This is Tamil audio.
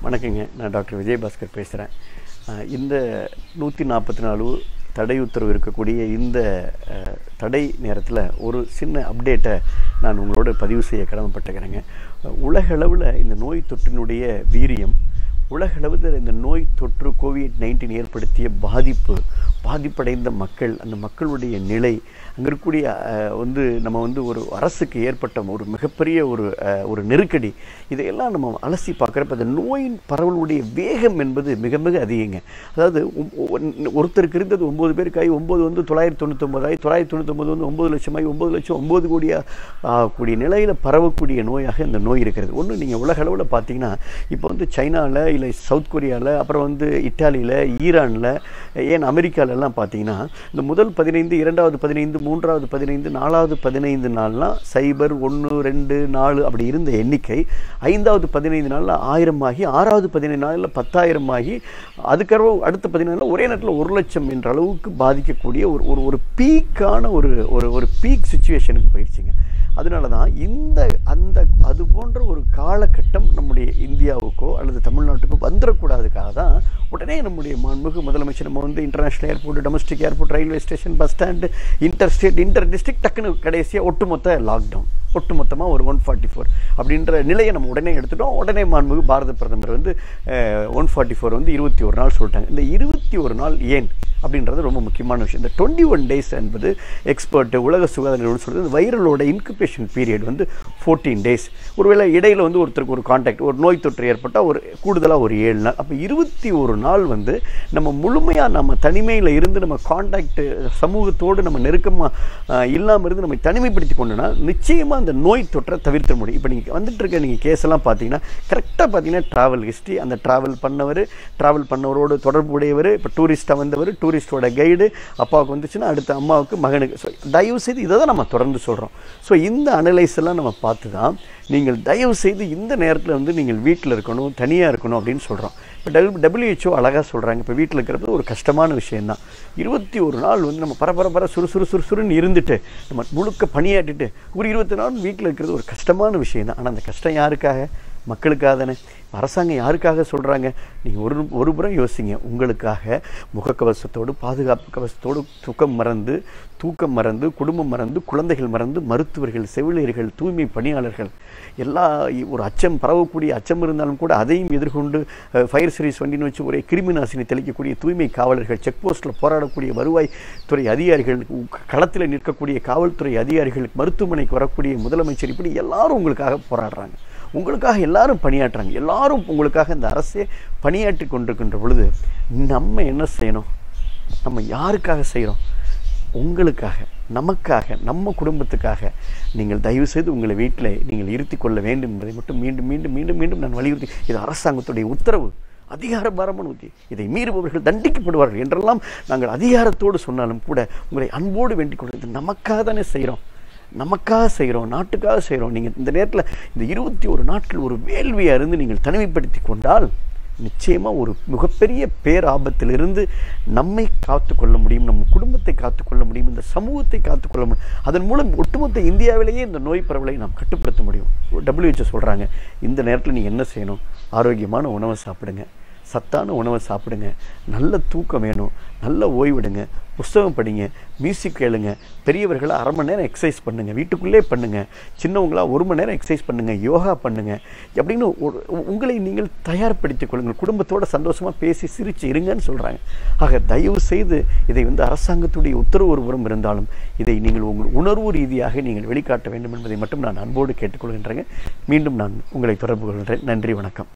வணக்கங்க நான் டாக்டர் விஜயபாஸ்கர் பேசுகிறேன் இந்த நூற்றி நாற்பத்தி நாலு தடை உத்தரவு இருக்கக்கூடிய இந்த அஹ், தடை நேரத்தில் ஒரு சின்ன அப்டேட்டை நான் உங்களோட பதிவு செய்ய கடமைப்பட்டுக்கிறேங்க உலகளவில் இந்த நோய் தொற்றினுடைய வீரியம் உலகளவில் இந்த நோய் தொற்று கோவிட் நைன்டீன் ஏற்படுத்திய பாதிப்பு பாதிப்படைந்த மக்கள் அந்த மக்களுடைய நிலை அங்கே இருக்கக்கூடிய அஹ், வந்து நம்ம வந்து ஒரு அரசுக்கு ஏற்பட்ட ஒரு மிகப்பெரிய ஒரு அஹ், ஒரு நெருக்கடி இதையெல்லாம் நம்ம அலசி பார்க்குறப்ப அந்த நோயின் பரவலுடைய வேகம் என்பது மிக மிக அதிகங்க அதாவது ஒ- ஒ- ஒருத்தருக்கு இருந்தது ஒம்பது பேருக்காகி ஒம்பது வந்து தொள்ளாயிரத்தி தொண்ணூத்தொம்பதாயி தொள்ளாயிரத்தி தொண்ணூத்தொம்பது வந்து ஒம்பது லட்சமாகி ஒம்பது லட்சம் ஒம்பது கோடியாக கூடிய நிலையில் பரவக்கூடிய நோயாக இந்த நோய் இருக்கிறது ஒன்று நீங்கள் உலக அளவில் பார்த்தீங்கன்னா இப்போ வந்து சைனாவில் இல்லை சவுத் கொரியாவில் அப்புறம் வந்து இட்டாலியில் ஈரானில் ஏன் அமெரிக்காலெல்லாம் பார்த்தீங்கன்னா இந்த முதல் பதினைந்து இரண்டாவது பதினைந்து மூன்றாவது பதினைந்து நாலாவது பதினைந்து நாள்லாம் சைபர் ஒன்று ரெண்டு நாலு அப்படி இருந்த எண்ணிக்கை ஐந்தாவது பதினைந்து நாளில் ஆயிரம் ஆகி ஆறாவது பதினைந்து நாளில் பத்தாயிரம் ஆகி அதுக்கப்புறம் அடுத்த பதினைந்து நாளில் ஒரே நேரத்தில் ஒரு லட்சம் என்ற அளவுக்கு பாதிக்கக்கூடிய ஒரு ஒரு ஒரு பீக்கான ஒரு ஒரு ஒரு பீக் சுச்சுவேஷனுக்கு போயிடுச்சுங்க அதனால தான் இந்த அந்த அது போன்ற ஒரு காலகட்டம் நம்முடைய இந்தியாவுக்கோ அல்லது தமிழ்நாட்டுக்கோ வந்துடக்கூடாதுக்காக தான் உடனே நம்முடைய மாண்புமிகு முதலமைச்சர் நம்ம வந்து international airport domestic airport railway station bus stand inter state inter district டக்குன்னு கடைசியாக ஒட்டுமொத்த லாக்டவுன் ஒட்டுமொத்தமாக ஒரு ஒன் ஃபார்ட்டி ஃபோர் அப்படின்ற நிலையை நம்ம உடனே எடுத்துட்டோம் உடனே மாண்புமிகு பாரத பிரதமர் வந்து ஒன் ஃபார்ட்டி ஃபோர் வந்து இருபத்தி ஒரு நாள் சொல்லிட்டாங்க இந்த இருபத்தி ஒரு நாள் ஏன் அப்படின்றது ரொம்ப முக்கியமான விஷயம் இந்த டுவெண்ட்டி ஒன் டேஸ் என்பது எக்ஸ்பர்ட் உலக சுகாதார நிறுவனம் சொல்கிறது இந்த வைரலோட இன்குபேஷன் பீரியட் வந்து ஃபோர்டீன் டேஸ் ஒருவேளை இடையில வந்து ஒருத்தருக்கு ஒரு காண்டாக்ட் ஒரு நோய் தொற்று ஏற்பட்டால் ஒரு கூடுதலாக ஒரு ஏழு நாள் அப்போ இருபத்தி ஒரு நாள் வந்து நம்ம முழுமையாக நம்ம தனிமையில் இருந்து நம்ம காண்டாக்ட் சமூகத்தோடு நம்ம நெருக்கமாக இல்லாமல் இருந்து நம்ம தனிமைப்படுத்தி கொண்டோன்னா நிச்சயமாக அந்த நோய் தொற்றை தவிர்த்த முடியும் இப்போ நீங்கள் வந்துட்டு இருக்க நீங்கள் கேஸ் எல்லாம் பார்த்தீங்கன்னா கரெக்டாக பார்த்தீங்கன்னா ட்ராவல் ஹிஸ்ட்ரி அந்த ட்ராவல் பண்ணவர் ட்ராவல் பண்ணவரோடு தொடர்புடையவர் இப்போ டூரிஸ்ட்டாக வந்தவர் டூரிஸ்டோட கைடு அப்பாவுக்கு வந்துச்சுன்னா அடுத்த அம்மாவுக்கு மகனுக்கு ஸோ தயவு செய்து இதை தான் நம்ம தொடர்ந்து சொல்கிறோம் ஸோ இந்த அனலைஸ் எல்லாம் நம்ம பார்த்து தான் நீங்கள் தயவு செய்து இந்த நேரத்தில் வந்து நீங்கள் வீட்டில் இருக்கணும் தனியாக இருக்கணும் அப்படின்னு சொல்கிறோம் இப்போ டபுள் டபிள்யூஹெச்ஓ அழகாக சொல்கிறாங்க இப்போ வீட்டில் இருக்கிறது ஒரு கஷ்டமான விஷயம்தான் இருபத்தி ஒரு நாள் வந்து நம்ம பரபர பர சுறு சுறு சுறுசுறுன்னு இருந்துட்டு நம்ம முழுக்க பணியாற்றிட்டு ஒரு இருபத்தி நாள் வீட்டில் இருக்கிறது ஒரு கஷ்டமான விஷயம் தான் ஆனால் அந்த கஷ்டம் யாருக்காக மக்களுக்காக தானே அரசாங்கம் யாருக்காக சொல்கிறாங்க நீங்கள் ஒரு ஒரு புறம் யோசிங்க உங்களுக்காக முகக்கவசத்தோடு பாதுகாப்பு கவசத்தோடு தூக்கம் மறந்து தூக்கம் மறந்து குடும்பம் மறந்து குழந்தைகள் மறந்து மருத்துவர்கள் செவிலியர்கள் தூய்மை பணியாளர்கள் எல்லா ஒரு அச்சம் பரவக்கூடிய அச்சம் இருந்தாலும் கூட அதையும் எதிர்கொண்டு ஃபயர் சர்வீஸ் வண்டின்னு வச்சு ஒரே கிருமி நாசினி தெளிக்கக்கூடிய தூய்மை காவலர்கள் செக் போஸ்ட்டில் போராடக்கூடிய வருவாய் துறை அதிகாரிகள் களத்தில் நிற்கக்கூடிய காவல்துறை அதிகாரிகள் மருத்துவமனைக்கு வரக்கூடிய முதலமைச்சர் இப்படி எல்லாரும் உங்களுக்காக போராடுறாங்க உங்களுக்காக எல்லாரும் பணியாற்றுறாங்க எல்லாரும் உங்களுக்காக இந்த அரசே பணியாற்றி கொண்டிருக்கின்ற பொழுது நம்ம என்ன செய்யணும் நம்ம யாருக்காக செய்கிறோம் உங்களுக்காக நமக்காக நம்ம குடும்பத்துக்காக நீங்கள் தயவு செய்து உங்களை வீட்டில் நீங்கள் இருத்தி கொள்ள வேண்டும் என்பதை மட்டும் மீண்டும் மீண்டும் மீண்டும் மீண்டும் நான் வலியுறுத்தி இது அரசாங்கத்துடைய உத்தரவு அதிகார பாரமான உத்தி இதை மீறுபவர்கள் தண்டிக்கப்படுவார்கள் என்றெல்லாம் நாங்கள் அதிகாரத்தோடு சொன்னாலும் கூட உங்களை அன்போடு வேண்டிக் கொண்டு இது நமக்காக தானே செய்கிறோம் நமக்காக செய்கிறோம் நாட்டுக்காக செய்கிறோம் நீங்கள் இந்த நேரத்தில் இந்த இருபத்தி ஒரு நாட்கள் ஒரு வேள்வியாக இருந்து நீங்கள் தனிமைப்படுத்தி கொண்டால் நிச்சயமாக ஒரு மிகப்பெரிய பேராபத்திலிருந்து நம்மை காத்துக்கொள்ள முடியும் நம்ம குடும்பத்தை காத்துக்கொள்ள முடியும் இந்த சமூகத்தை காத்துக்கொள்ள முடியும் அதன் மூலம் ஒட்டுமொத்த இந்தியாவிலேயே இந்த நோய் பரவலை நாம் கட்டுப்படுத்த முடியும் டபிள்யூஹெச்ஓ சொல்கிறாங்க இந்த நேரத்தில் நீங்கள் என்ன செய்யணும் ஆரோக்கியமான உணவை சாப்பிடுங்க சத்தான உணவை சாப்பிடுங்க நல்ல தூக்கம் வேணும் நல்ல ஓய்விடுங்க புஸ்தகம் படிங்க மியூசிக் கேளுங்க பெரியவர்களை அரை மணி நேரம் எக்ஸசைஸ் பண்ணுங்க வீட்டுக்குள்ளே பண்ணுங்க சின்னவங்களா ஒரு மணி நேரம் எக்ஸசைஸ் பண்ணுங்க யோகா பண்ணுங்க அப்படின்னு ஒரு உங்களை நீங்கள் தயார்படுத்திக் கொள்ளுங்கள் குடும்பத்தோட சந்தோஷமா பேசி சிரிச்சு இருங்கன்னு சொல்றாங்க ஆக தயவு செய்து இதை வந்து அரசாங்கத்துடைய உத்தரவு ஒரு புறம் இருந்தாலும் இதை நீங்கள் உங்கள் உணர்வு ரீதியாக நீங்கள் வெளிக்காட்ட வேண்டும் என்பதை மட்டும் நான் அன்போடு கேட்டுக்கொள்கின்றேங்க மீண்டும் நான் உங்களை தொடர்பு கொள்கின்றேன் நன்றி வணக்கம்